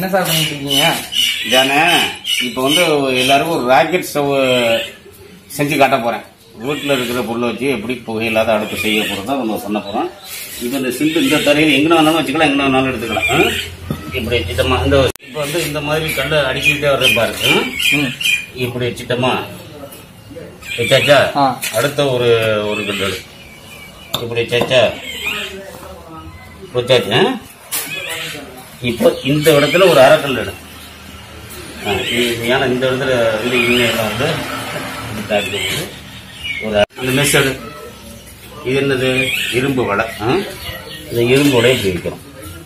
என்ன சார் பண்ணிட்டு இருக்கீங்க இதானே இப்போ வந்து எல்லாருக்கும் ஒரு ராக்கெட் ஸ்டவ் செஞ்சு காட்ட போறேன் வீட்டில் இருக்கிற பொருளை வச்சு எப்படி புகையில்லாத அடுப்பு செய்ய போகிறதா நம்ம பண்ண போகிறோம் இப்போ இந்த சிம்பிள் இந்த தரையில் எங்கே வேணாலும் வச்சுக்கலாம் எங்கே வேணாலும் எடுத்துக்கலாம் ஆ? இப்படி வச்சுட்டோமா இந்த இப்போ வந்து இந்த மாதிரி கல்லை அடிக்கிட்டே வர்ற பாருங்க ம் இப்படி வச்சுட்டோமா வச்சாச்சா ஆ. அடுத்த ஒரு ஒரு கல் எடு. இப்படி வச்சாச்சா வச்சாச்சு ஆ? இப்போ இந்த இடத்துல ஒரு அரைக்கல் எடு ஆ, இது ஏன்னா இந்த இடத்துல வந்து இன்னும் வந்து இப்படி தாக்கி போட்டு ஒரு அரை- அந்த மெஷடு இது என்னது இரும்பு வடை ஆ? இந்த இரும்பு வடையை இப்படி வைக்கிறோம்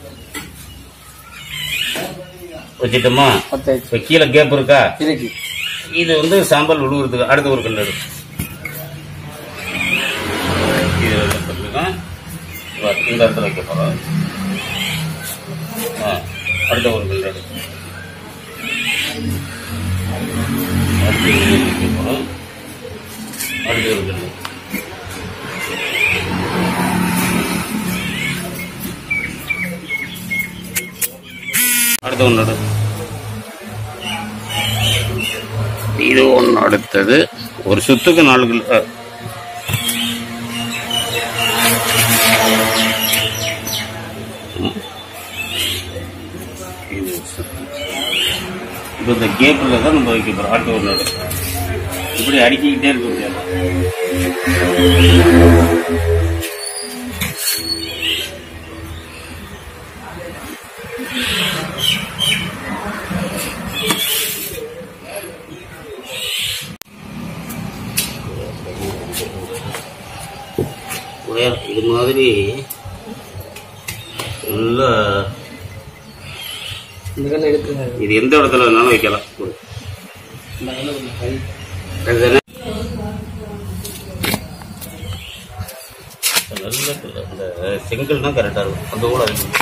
வச்சுட்டோமா பத்தாச்சு இப்போ கீழே கேப் இருக்கா இருக்கு இது வந்து சாம்பல் உழுவுறதுக்கு அடுத்த ஒரு கல் எடு இது சொல்லிருக்கேன் இந்த இடத்துல வைக்க போகிறோம் ஆ அடுத்த ஒரு கல் எடு அடுத்து இங்கே வைக்க போகிறோம் அடுத்த ஒரு கல் அடுத்த ஒன்று எடு இது ஒன்று அடுத்தது ஒரு சுத்துக்கு நாலு கிலோ அஹ். ம். இது சுத்து. இப்போ இந்த கேப்பில் தான் நம்ம வைக்க போகிறோம் அடுத்த ஒன்று இப்படி அடுக்கிக்கிட்டே இருக்க முடியாது ஒரே இது மாதிரி நல்லா இந்த கல்ல எடுத்துங்க இது எந்த இடத்துல வேணாலும் வைக்கலாம் இந்த கல்ல கொஞ்சம் கை அதுதானே? நல்ல அந்த செங்கல் தான் கரெக்டாக இருக்கும் அந்த கூட வைக்கணும்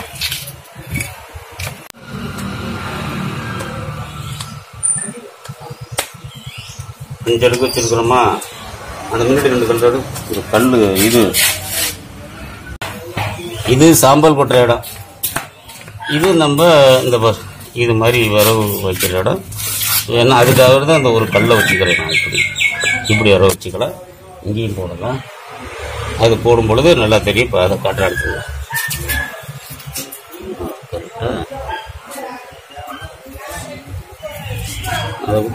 அஞ்சு அடுக்கு வச்சிருக்கிறோமா அந்த முன்னாடி ரெண்டு கல் எடு. ஒரு கல் இது இது சாம்பல் கொட்டுற இடம் இது நம்ம இந்த பஸ் இது மாதிரி வரவு வைக்கிற இடம் ஏன்னா அதுக்காக தான் அந்த ஒரு கல்லை வச்சுக்கிறேன் நான் இப்படி இப்படி வர வச்சுக்கலாம் இங்கேயும் போடலாம் அது போடும் பொழுது நல்லா தெரியும் இப்போ அதை காட்டுற எடுத்துங்க அது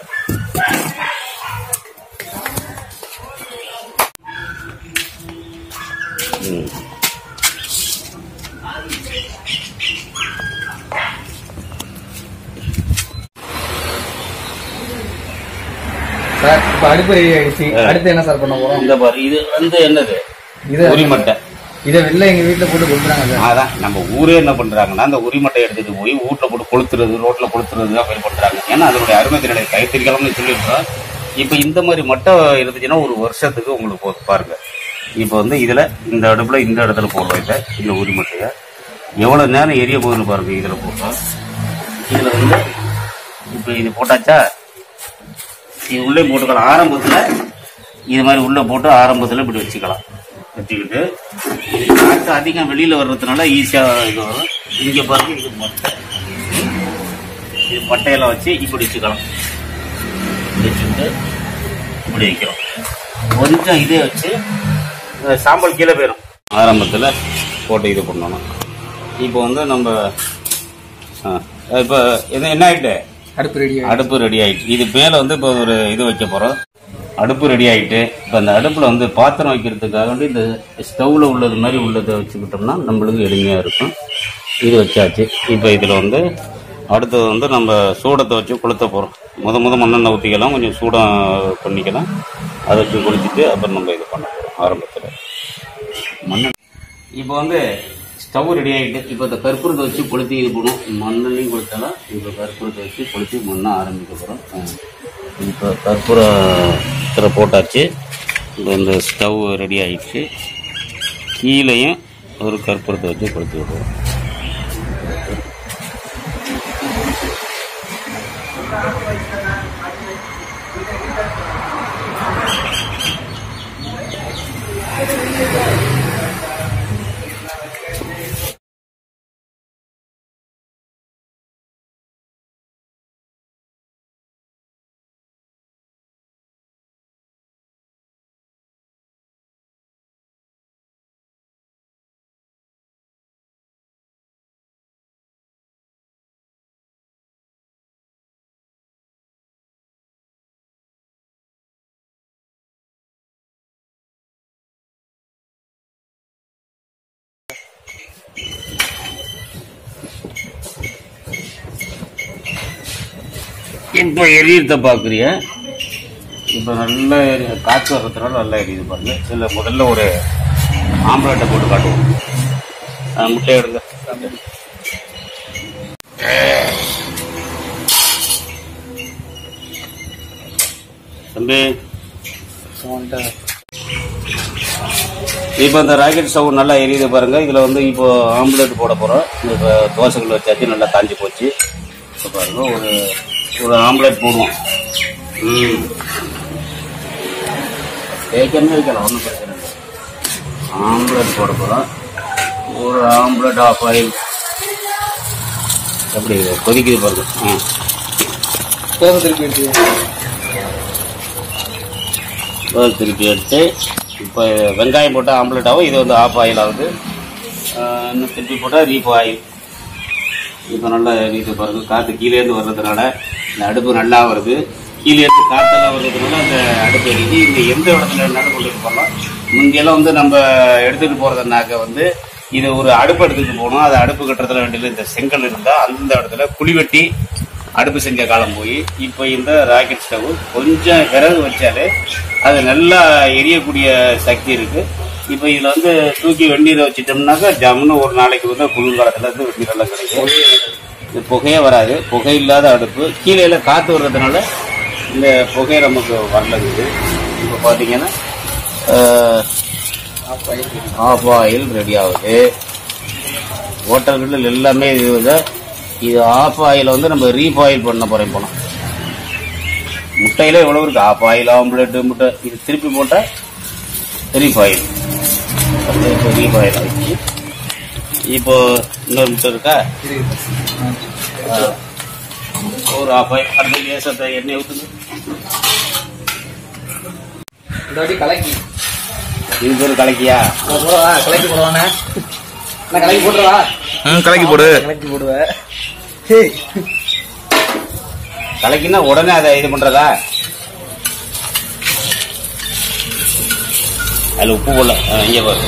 ம் சார் இப்ப அடுப்பு ரெடி ஆயிடுச்சு அடுத்து என்ன சார் பண்ண போறோம் இந்த பாரு இது வந்து என்னது இது உரிமட்டை இதை வெளில எங்க வீட்டுல போட்டு கொடுக்குறாங்க சார் அதான் நம்ம ஊரே என்ன பண்றாங்கன்னா அந்த உரிமட்டை எடுத்துட்டு போய் வீட்ல போட்டு கொளுத்துறது ரோட்ல கொளுத்துறது தான் மாதிரி பண்றாங்க ஏன்னா அதனுடைய அருமை திறனை கைத்திரிக்கலாம்னு சொல்லியிருக்கோம் இப்போ இந்த மாதிரி மட்டை இருந்துச்சுன்னா ஒரு வருஷத்துக்கு உங்களுக்கு போதும் பாருங்க இப்போ வந்து இதுல இந்த அடுப்புல இந்த இடத்துல போடுறோம் இதை இந்த உரிமட்டையை எவ்வளவு நேரம் எரிய போகுதுன்னு பாருங்க இதுல போட்டோம் இதுல வந்து இப்போ இது போட்டாச்சா இது உள்ளே போட்டுக்கலாம் ஆரம்பத்துல இது மாதிரி உள்ள போட்டு ஆரம்பத்துல இப்படி வச்சுக்கலாம் வச்சுக்கிட்டு இது காற்று அதிகம் வெளியில வர்றதுனால ஈஸியா இது வரும் இங்க பாருங்க இது மட்டை இது பட்டையெல்லாம் வச்சு இப்படி வச்சுக்கலாம் வச்சுக்கிட்டு இப்படி வைக்கிறோம் கொஞ்சம் இதே வச்சு அஹ், சாம்பல் கீழே போயிடும் ஆரம்பத்துல போட்டு இது பண்ணணும் இப்போ வந்து நம்ம ஆ, இப்போ இது என்ன ஆயிட்டு அடுப்பு ரெடி ஆயிடுச்சு அடுப்பு ரெடி ஆயிட்டு இது மேல வந்து இப்போ ஒரு இது வைக்க போறோம் அடுப்பு ரெடி ஆயிட்டு இப்போ அந்த அடுப்புல வந்து பாத்திரம் வைக்கிறதுக்காக வேண்டி இந்த ஸ்டவ்ல உள்ளது மாதிரி உள்ளதை வச்சுக்கிட்டோம்னா நம்மளுக்கு எளிமையா இருக்கும் இது வச்சாச்சு இப்போ இதுல வந்து அடுத்தது வந்து நம்ம சூடத்தை வச்சு கொளுத்த போறோம் முத முத மண்ணெண்ணெய் ஊற்றிக்கலாம் கொஞ்சம் சூடம் பண்ணிக்கலாம் அதை வச்சு கொளுத்திட்டு அப்புறம் நம்ம இது பண்ண போறோம் ஆரம்பத்தில் மண்ணெண்ணெய் இப்போ வந்து ஸ்டவ் ரெடி ஆகிட்டு இப்போ இந்த கற்பூரத்தை வச்சு கொளுத்தி இது பண்ணும் மண்ணெண்ணையும் கொளுத்தலாம் இப்போ கற்பூரத்தை வச்சு கொளுத்தி மண்ண ஆரம்பிக்க போகிறோம் இப்போ கற்பூரத்தில் போட்டாச்சு இப்போ இந்த ஸ்டவ் ரெடி ஆயிடுச்சு கீழேயும் ஒரு கற்பூரத்தை வச்சு கொளுத்தி விடுவோம் இப்போ எரியறத பார்க்குறிய இப்போ நல்லா எரி- காற்று வர்றதுனால நல்லா எரியுது பாருங்க சில முதல்ல ஒரு ஆம்லேட்டை போட்டு காட்டுவோம் ஆ, முட்டை எடுங்க தம்பி இப்போ இந்த ராக்கெட் ஸ்டவ் நல்லா எரியுது பாருங்க இதில் வந்து இப்போ ஆம்லேட் போட போகிறோம் இப்போ தோசைகள் வச்சாச்சு நல்லா காஞ்சி போச்சு இப்போ பாருங்க ஒரு ஒரு ஆம்லேட் போடுவோம் ம் தேய்க்கமே வைக்கலாம் ஒன்றும் பிரச்சனை இல்லை ஆம்லேட் போட போகிறோம் ஒரு ஆம்லேட் ஆஃப் ஆயில் எப்படி இது? கொதிக்குது பாருங்க ஆ தோசை திருப்பி எடுத்து தோல் திருப்பி எடுத்து இப்போ வெங்காயம் போட்டால் ஆம்லெட் ஆகும் இது வந்து ஆஃப் ஆயில் ஆகுது ஆஹ் இன்னும் திருப்பி போட்டால் ரீப் ஆயில் இப்போ நல்லா இது பாருங்க காற்று கீழேருந்து வர்றதுனால இந்த அடுப்பு நல்லா வருது கீழேருந்து காற்றெல்லாம் வர்றதுனால அந்த அடுப்பு எரிஞ்சு இந்த எந்த இடத்துல வேணாலும் கொண்டு போகலாம் முந்தியெல்லாம் வந்து நம்ம எடுத்துகிட்டு போகிறதுனாக்க வந்து இது ஒரு அடுப்பு எடுத்துட்டு போகணும் அது அடுப்பு கட்டுறதுல வேண்டியது இந்த செங்கல் இருந்தால் அந்த இடத்துல குழி வெட்டி அடுப்பு செஞ்ச காலம் போய் இப்போ இந்த ராக்கெட் ஸ்டவ் கொஞ்சம் விறகு வச்சாலே அது நல்லா எரியக்கூடிய சக்தி இருக்கு இப்போ இதுல வந்து தூக்கி வெந்நீரை வச்சிட்டோம்னாக்கா ஜம்னு ஒரு நாளைக்கு வந்து குளிர்காலத்துல இருந்து வெந்நீர் எல்லாம் கிடைக்கும் இது புகையே வராது புகை இல்லாத அடுப்பு கீழே எல்லாம் காத்து வர்றதுனால இந்த புகை நமக்கு வரலங்குது இப்போ பார்த்தீங்கன்னா ஆஃப் ஆயில் ரெடி ஆகுது ஹோட்டல்கள் எல்லாமே இது வந்து இது ஆஃப் ஆயில் வந்து நம்ம ரீஃப் ஆயில் பண்ண போறோம் போனோம் முட்டையில எவ்வளவு இருக்கு ஆஃப் ஆயில் ஆம்லெட் முட்டை இது திருப்பி போட்டா ரீஃப் ஆயில் அப்படியே இப்போ ரீஃப் ஆயில் ஆயிடுச்சு இப்போ இன்னொரு முட்டை இருக்கா ஆ. ஒரு ஆஃப் ஆயில் அடுத்து லேசத்தை எண்ணெய் ஊற்றுங்க இந்த வாட்டி கலக்கி இது பேர் கலக்கியா போடவா கலக்கி போடுவானே நான் கலக்கி போட்டுருவா ம் கலக்கி போடு கலக்கி போடுவேன் ஹேய் கலக்கினா உடனே அதை இது பண்றதா அதுல உப்பு போடல ஆ, இங்க பாரு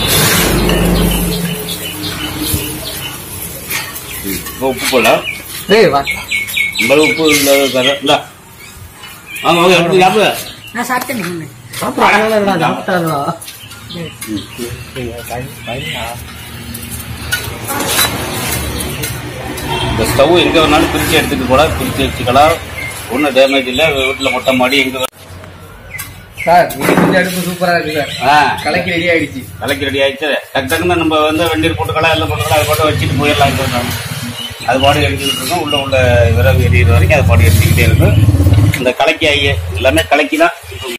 ம், இப்போ உப்பு போடல டேய் வா இந்த உப்பு இல்லாத கதை இந்தா வாங்க வாங்க எடுத்து சாப்பிடு நான் சாப்பிட்டேன் முன்ன சாப்பிட்டாங்களா சாப்பிட்டாங்களா இந்த ஸ்டவ் எங்க வேணாலும் பிரிச்சு எடுத்துட்டு போலாம் பிரிச்சு வச்சுக்கலாம் ஒன்றும் டேமேஜ் இல்லை வீட்டில் மொட்டை மாடி எங்க வே- சார் வீட்டு செஞ்ச அடுப்பு சூப்பரா இருக்கு சார் ஆ கலக்கி ரெடி ஆயிடுச்சு கலக்கி ரெடி ஆயிடுச்சு டக்கு டக்குன்னு நம்ம வந்து வெந்நீர் போட்டுக்கலாம் எல்லாம் போட்டுக்கலாம் அது பாட்டு வச்சுட்டு போயிடலாம் இங்க அது பாடு எரிஞ்சுக்கிட்டு இருக்கும் உள்ள உள்ள விறகு எரியிற வரைக்கும் அது பாடு எரிஞ்சுக்கிட்டே இருக்கும் இந்த கலக்கி ஐய எல்லாமே கலக்கி தான்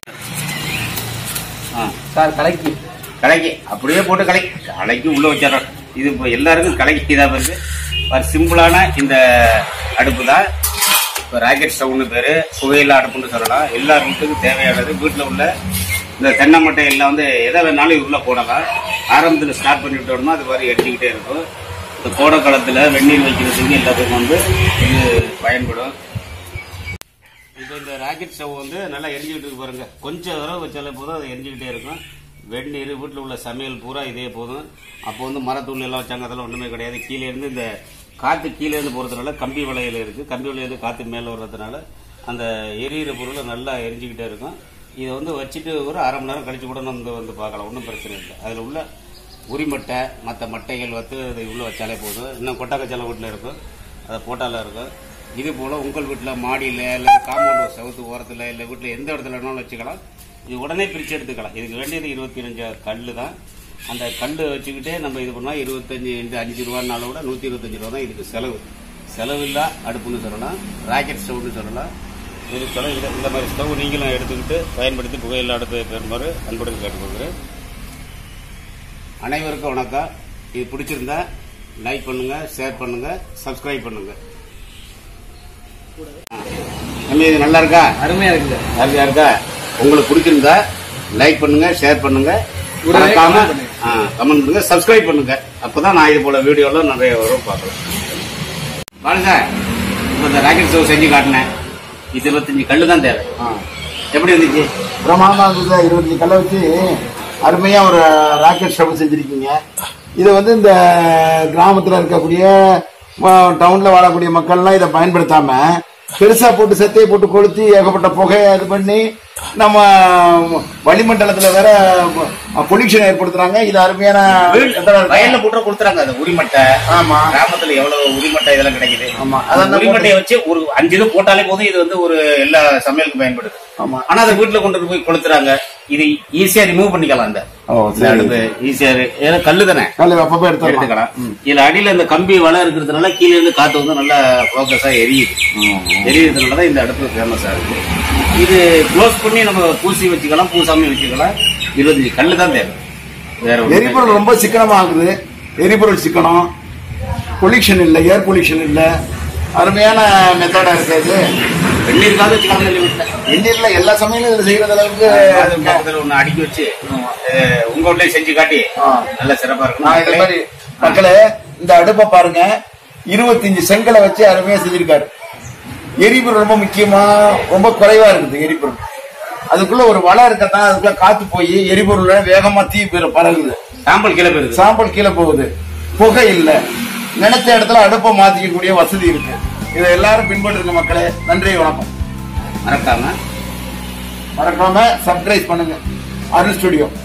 ஆ சார் கலக்கி கலக்கி அப்படியே போட்டு கலக்கி கலக்கி உள்ள வச்சிடறோம் இது இப்போ எல்லாருக்கும் கலக்கி தான் வருது ஒரு சிம்பிளான இந்த அடுப்பு தான் இப்போ ராக்கெட் ஸ்டவ்னு பேரு புகையில அடுப்புன்னு சொல்லலாம் எல்லா வீட்டுக்கும் தேவையானது வீட்டில் உள்ள இந்த தென்னை மட்டை எல்லாம் வந்து எதை வேணாலும் இது உள்ள போடலாம் ஆரம்பத்தில் ஸ்டார்ட் பண்ணி விட்டோம்னா அது மாதிரி எரிஞ்சுக்கிட்டே இருக்கும் இந்த கோடை காலத்தில் வெந்நீர் வைக்கிறதுக்கு எல்லாத்துக்கும் வந்து இது பயன்படும் இப்போ இந்த ராக்கெட் ஸ்டவ் வந்து நல்லா எரிஞ்சுக்கிட்டு இருக்கு பாருங்க கொஞ்சம் தடவை வச்சாலே போதும் அது எரிஞ்சுக்கிட்டே இருக்கும் வெந்நீர் வீட்டில் உள்ள சமையல் பூரா இதே போதும் அப்போ வந்து மரத்தூள் எல்லாம் வச்சாங்க அதெல்லாம் ஒன்றுமே கிடையாது கீழே இருந்து இந்த காற்று கீழே இருந்து போகிறதுனால கம்பி வளையல் இருக்கு கம்பி வளையல் காற்று மேலே வர்றதுனால அந்த எரியிற பொருள் நல்லா எரிஞ்சுக்கிட்டே இருக்கும் இதை வந்து வச்சுட்டு ஒரு அரை மணி நேரம் கழிச்சு கூட நம்ம வந்து பார்க்கலாம் ஒன்றும் பிரச்சனை இல்லை அதில் உள்ள உரிமட்டை மற்ற மட்டைகள் வந்து அது உள்ளே வச்சாலே போதும் இன்னும் கொட்டாக்கச்சால வீட்டில் இருக்கும் அதை போட்டால இருக்கும் இது போல் உங்கள் வீட்டில் மாடியில் இல்லை காம்பவுண்ட் செவுத்து ஓரத்தில் இல்லை வீட்டில் எந்த இடத்துல வேணாலும் வச்சுக்கலாம் இது உடனே பிரித்து எடுத்துக்கலாம் இதுக்கு வேண்டியது இருபத்தி அஞ்சு கல் தான் அந்த கல் வச்சுக்கிட்டே நம்ம இது பண்ணால் இருபத்தஞ்சி இன்ட்டு அஞ்சு ரூபான்னால கூட நூற்றி இருபத்தஞ்சு ரூபா தான் இதுக்கு செலவு செலவில்லா அடுப்புன்னு சொல்லலாம் ராக்கெட் ஸ்டவ்னு சொல்லலாம் இது சொல்ல இந்த இந்த மாதிரி ஸ்டவ் நீங்களும் எடுத்துக்கிட்டு பயன்படுத்தி புகையில்லா அடுப்பு பெறுமாறு அன்புடன் கேட்டுக்கொள்கிறேன் அனைவருக்கும் வணக்கம் இது பிடிச்சிருந்தா லைக் பண்ணுங்க ஷேர் பண்ணுங்க சப்ஸ்கிரைப் பண்ணுங்க தம்பி இது நல்லா இருக்கா அருமையா இருக்கு சார் யாருக்கா இருக்கா உங்களுக்கு பிடிச்சிருந்தா லைக் பண்ணுங்க ஷேர் பண்ணுங்க உடனே மறக்காம comment பண்ணுங்க. கமெண்ட் பண்ணுங்க சப்ஸ்கிரைப் பண்ணுங்க அப்பதான் நான் இது போல வீடியோலாம் நிறைய வரும் பார்க்கலாம் பாருங்க இப்போ இந்த ராக்கெட் ஸ்டவ் செஞ்சு காட்டினேன் இது இருபத்தஞ்சு கல்லு தான் தேவை எப்படி இருந்துச்சு பிரமாதமா இருந்தது இருபத்தஞ்சு கல்லை வச்சு அருமையா ஒரு ராக்கெட் ஸ்டவ் செஞ்சிருக்கீங்க இது வந்து இந்த கிராமத்துல இருக்கக்கூடிய ம- டவுன்ல வாழக்கூடிய மக்கள்லாம் இதை பயன்படுத்தாம பெருசா போட்டு செத்தையை போட்டு கொளுத்தி ஏகப்பட்ட புகையை இது பண்ணி நம்ம வளிமண்டலத்துல வேற பொல்யூஷன் ஏற்படுத்துறாங்க இது அருமையான வயல்ல போட்டு கொடுத்துறாங்க அது உரிமட்டை ஆமா கிராமத்துல எவ்வளவு உரிமட்டை இதெல்லாம் கிடைக்குது ஆமா. அந்த அதெல்லாம் உரிமட்டையை வச்சு ஒரு அஞ்சு இது போட்டாலே போதும் இது வந்து ஒரு எல்லா சமையலுக்கு பயன்படுது ஆமா ஆனா அதை வீட்டுல கொண்டு போய் கொளுத்துறாங்க இது ஈஸியா ரிமூவ் பண்ணிக்கலாம் அந்த ஓ இந்த அடுப்பு ஈஸியா ஏன்னா கல்லு தானே காலையில் அப்பப்போ எடுத்துக்கலாம் எடுத்துக்கலாம் இதுல அடியில இந்த கம்பி வலை இருக்கிறதுனால கீழே இருந்து காத்து வந்து நல்லா ஃபோக்கஸா எரியுது எரியறதுனால தான் இந்த அடுப்பு ஃபேமஸா இருக்கு இது க்ளோஸ் பண்ணி நம்ம பூசி வச்சுக்கலாம் பூசாமி வச்சுக்கலாம் இருபத்தஞ்சு கல்லு தான் தேவை வேற ஒண்ணுமே எரிபொருள் ரொம்ப சிக்கனமா ஆகுது எரிபொருள் சிக்கனம் பொல்யூஷன் இல்ல ஏர் பொல்யூஷன் இல்ல அருமையான மெத்தடா இருக்காது வெந்நீருக்காவது வச்சுக்கலாம் இல்லை வீட்டுல எண்ணீர்ல எல்லா சமயங்களும் இதுல செய்யற அளவுக்கு அது பக்கத்துல ஒண்ணு அடுக்கி வச்சு அஹ், உங்க வீட்லயே செஞ்சு காட்டி ஆ. நல்ல சிறப்பா நான் இது இருக்கும் மாதிரி மக்களே இந்த அடுப்பை பாருங்க இருபத்தஞ்சு செங்கலை வச்சு அருமையா செஞ்சிருக்காரு எரிபொருள் ரொம்ப முக்கியமா ரொம்ப குறைவா இருக்குது எரிபொருள் அதுக்குள்ள ஒரு வலை இருக்கத்தான் அதுக்குள்ள காத்து போய் எரிபொருள் வேகமா தீ பெரு- பரவுது சாம்பல் கீழே போயிருது சாம்பல் கீழே போகுது புகை இல்ல நினைச்ச இடத்துல அடுப்பை மாத்திக்கக்கூடிய வசதி இருக்கு இதை எல்லாரும் பின்பற்றுங்க மக்களே நன்றி வணக்கம் மறக்காம மறக்காம சப்ஸ்கிரைப் பண்ணுங்க அருள் ஸ்டுடியோ